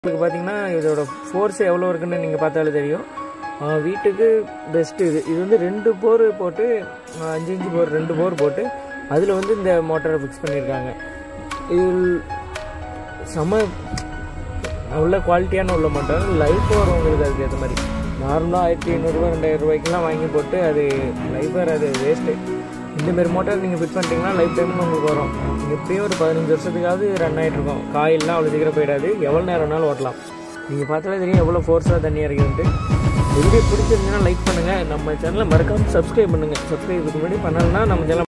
உங்களுக்கு பார்த்தீங்கன்னா இதோட ஃபோர்ஸ் எவ்வளோ இருக்குன்னு நீங்கள் பார்த்தாலே தெரியும் ஆ, வீட்டுக்கு பெஸ்ட்டு இது இது வந்து ரெண்டு போர் போட்டு ஆ, அஞ்சு இன்ச்சு போர் ரெண்டு போர் போட்டு அதில் வந்து இந்த மோட்டரை ஃபிக்ஸ் பண்ணியிருக்காங்க இது செம உள்ள குவாலிட்டியான உள்ள மோட்டார் லைஃப் வரும் உங்களுக்கு அதுக்கு ஏற்ற மாதிரி நார்மலாக ஆயிரத்தி ஐநூறுரூவா ரெண்டாயிரம் ரூபாய்க்குலாம் வாங்கி போட்டு அது லைஃப் வராது வேஸ்ட்டு இந்தமாரி மோட்டார் நீங்கள் ஃபிட் பண்ணிட்டீங்கன்னா லைஃப் டைம்னு உங்களுக்கு வரும் நீங்கள் எப்படியும் ஒரு பதினஞ்சு வருஷத்துக்காவது ரன் ஆகிட்டு இருக்கும் காயில்லாம் அவ்வளோ சீக்கிரம் போயிடாது எவ்வளோ நேரம் வேணாலும் ஓட்டலாம் நீங்கள் பார்த்தாலே தெரியும் எவ்வளோ ஃபோர்ஸாக தண்ணி இறக்கிட்டு வீடியோ பிடிச்சிருந்துச்சுன்னா லைக் பண்ணுங்கள் நம்ம சேனலை மறக்காமல் சப்ஸ்கிரைப் பண்ணுங்கள் சப்ஸ்கிரைப் இதுக்கு முன்னாடி பண்ணலைன்னா நம்ம சேனல்